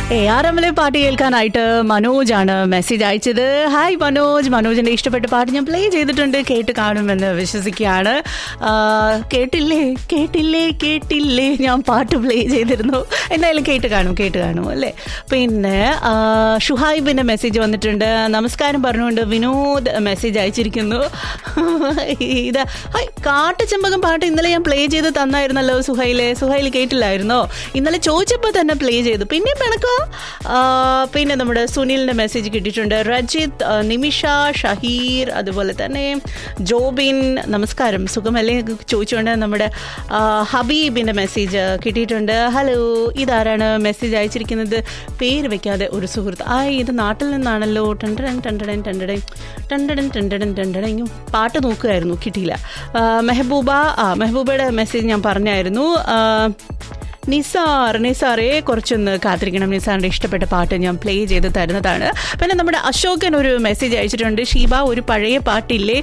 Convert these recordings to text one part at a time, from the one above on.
A R എമ്മിലെ പാട്ട് കേൾക്കാനായിട്ട് മനോജ് ആണ് മെസ്സേജ് അയച്ചത് ഹായ് മനോജ് മനോജിന്റെ ഇഷ്ടപ്പെട്ട പാട്ട് ഞാൻ പ്ലേ ചെയ്തിട്ടുണ്ട് കേട്ട് കാണുമെന്ന് വിശ്വസിക്കുകയാണ് ആ, കേട്ടില്ലേ കേട്ടില്ലേ കേട്ടില്ലേ ഞാൻ പാട്ട് പ്ലേ ചെയ്തിരുന്നു എന്തായാലും കേട്ട് കാണും കേട്ട് കാണും അല്ലേ പിന്നെ ആ, ഷുഹൈബിന്റെ മെസ്സേജ് വന്നിട്ടുണ്ട് നമസ്കാരം പറഞ്ഞുകൊണ്ട് വിനോദ് മെസ്സേജ് അയച്ചിരിക്കുന്നു ഇത് ഹായ് കാട്ടുചെമ്പകം പാട്ട് ഇന്നലെ ഞാൻ പ്ലേ ചെയ്ത് തന്നായിരുന്നല്ലോ സുഹൈലെ സുഹൈൽ കേട്ടില്ലായിരുന്നോ ഇന്നലെ ചോദിച്ചപ്പോൾ തന്നെ പ്ലേ ചെയ്തു പിന്നെ പിണക്കോ പിന്നെ നമ്മുടെ സുനിലിന്റെ മെസ്സേജ് കിട്ടിയിട്ടുണ്ട് രജിത് ആ, നിമിഷ ഷഹീർ അതുപോലെ തന്നെ ജോബിൻ നമസ്കാരം സുഖമല്ലേ ചോദിച്ചുകൊണ്ട് നമ്മുടെ ആ, ഹബീബിന്റെ മെസ്സേജ് കിട്ടിയിട്ടുണ്ട് ഹലോ ഇതാരാണ് മെസ്സേജ് അയച്ചിരിക്കുന്നത് പേര് വെക്കാതെ ഒരു സുഹൃത്ത് ആ ഇത് നാട്ടിൽ നിന്നാണല്ലോ ടണ്ടടൻ ടണ്ടടൻ ടണ്ടടൻ ടണ്ടടൻ ടണ്ടടൻ ടണ്ടടൻ ഇങ്ങ് പാട്ട് നോക്കുമായിരുന്നു കിട്ടിയില്ല ആ, മെഹബൂബ ആ മെഹബൂബയുടെ മെസ്സേജ് ഞാൻ പറഞ്ഞായിരുന്നു ആ, നിസാർ നിസാറെ കുറച്ചൊന്ന് കാത്തിരിക്കണം നിസാറിന്റെ ഇഷ്ടപ്പെട്ട പാട്ട് ഞാൻ പ്ലേ ചെയ്ത് തരുന്നതാണ് പിന്നെ നമ്മുടെ അശോകൻ ഒരു മെസ്സേജ് അയച്ചിട്ടുണ്ട് ഷീബ ഒരു പഴയ പാട്ടില്ലേ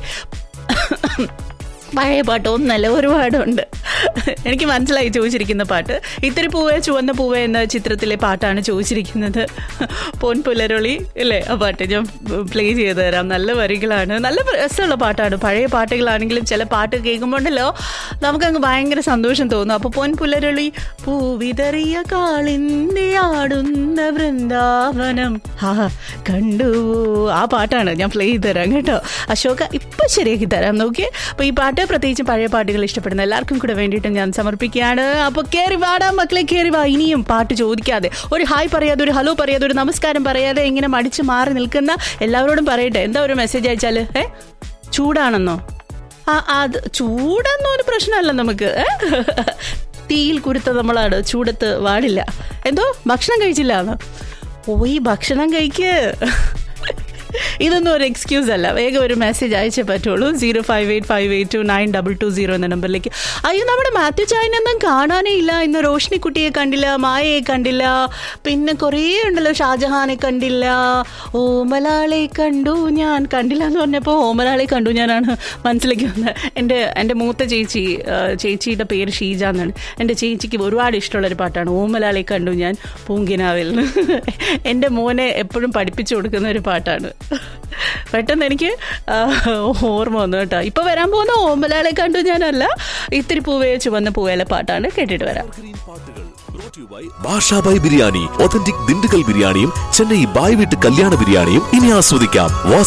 പഴയ പാട്ട് ഒന്നല്ല ഒരുപാടുണ്ട് എനിക്ക് മനസ്സിലായി ചോദിച്ചിരിക്കുന്ന പാട്ട് ഇത്തിരി പൂവേ ചുവന്ന പൂവേ എന്ന ചിത്രത്തിലെ പാട്ടാണ് ചോദിച്ചിരിക്കുന്നത് പൊൻ പുലരൊളി അല്ലേ ആ പാട്ട് ഞാൻ പ്ലേ ചെയ്ത് തരാം നല്ല വരികളാണ് നല്ല രസമുള്ള പാട്ടാണ് പഴയ പാട്ടുകളാണെങ്കിലും ചില പാട്ട് കേൾക്കുമ്പോണ്ടല്ലോ നമുക്കങ്ങ് ഭയങ്കര സന്തോഷം തോന്നും അപ്പോൾ പൊൻ പുലരൊളി പൂവിതറിയ കാളിന്റെ ആടുന്ന വൃന്ദാവനം ഹാ കണ്ടു ആ പാട്ടാണ് ഞാൻ പ്ലേ ചെയ്ത് തരാം കേട്ടോ അശോക ഇപ്പൊ ശരിയാക്കി തരാം നോക്കിയേ അപ്പൊ ഈ പാട്ട് പ്രത്യേകിച്ച് പഴയ പാട്ടുകൾ ഇഷ്ടപ്പെടുന്ന എല്ലാവർക്കും കൂടെ വേണ്ടിയിട്ട് ഞാൻ സമർപ്പിക്കുകയാണ് അപ്പൊ കേറി വാടാ മക്കളെ കേറി വാ ഇനിയും പാട്ട് ചോദിക്കാതെ ഒരു ഹായ് പറയാതെ ഒരു ഹലോ പറയാതെ ഒരു നമസ്കാരം പറയാതെ ഇങ്ങനെ മടിച്ച് മാറി നിൽക്കുന്ന എല്ലാവരോടും പറയട്ടെ എന്താ ഒരു മെസ്സേജ് അയച്ചാല് ഏ ചൂടാണെന്നോ ആ അത് ചൂടെന്നോ ഒരു പ്രശ്നമല്ല നമുക്ക് ഏ? തീയിൽ കുരുത്ത നമ്മളാണ് ചൂടത്ത് വാടില്ല എന്തോ ഭക്ഷണം കഴിച്ചില്ല എന്ന് പോയി ഭക്ഷണം കഴിക്ക് ഇതൊന്നും ഒരു എക്സ്ക്യൂസ് അല്ല വേഗം ഒരു മെസ്സേജ് അയച്ചേ പറ്റുള്ളൂ zero five eight five eight two nine double two zero എന്ന നമ്പറിലേക്ക് അയ്യോ നമ്മുടെ മാത്യു ചായനൊന്നും കാണാനേ ഇല്ല ഇന്ന് റോഷ്നിക്കുട്ടിയെ കണ്ടില്ല മായയെ കണ്ടില്ല പിന്നെ കുറേ ഉണ്ടല്ലോ ഷാജഹാനെ കണ്ടില്ല ഓമലാളെ കണ്ടു ഞാൻ കണ്ടില്ല എന്ന് പറഞ്ഞപ്പോൾ ഓമലാളെ കണ്ടു ഞാനാണ് മനസ്സിലേക്ക് വന്നത് എൻ്റെ എൻ്റെ മൂത്ത ചേച്ചി ആ, ചേച്ചിയുടെ പേര് ഷീജ എന്നാണ് എൻ്റെ ചേച്ചിക്ക് ഒരുപാട് ഇഷ്ടമുള്ളൊരു പാട്ടാണ് ഓമലാളെ കണ്ടു ഞാൻ പൂങ്കിനാവിൽ എൻ്റെ മോനെ എപ്പോഴും പഠിപ്പിച്ചു കൊടുക്കുന്ന ഒരു പാട്ടാണ് പെട്ടെന്ന് എനിക്ക് ആ, ഓർമ്മ വന്നു കേട്ടോ ഇപ്പൊ വരാൻ പോകുന്ന ഓമലാളെ കണ്ടു ഞാനല്ല ഇത്തിരി പൂവേ ചുവന്ന പൂവേലെ പാട്ടാണ് കേട്ടിട്ട് വരാം ബാഷാബായ് ബിരിയാണി ഒതന്റിക് ദിണ്ടുകൽ ബിരിയാണിയും ചെന്നൈ ബായ് വീട്ട് കല്യാണ ബിരിയാണിയും ഇനി ആസ്വദിക്കാം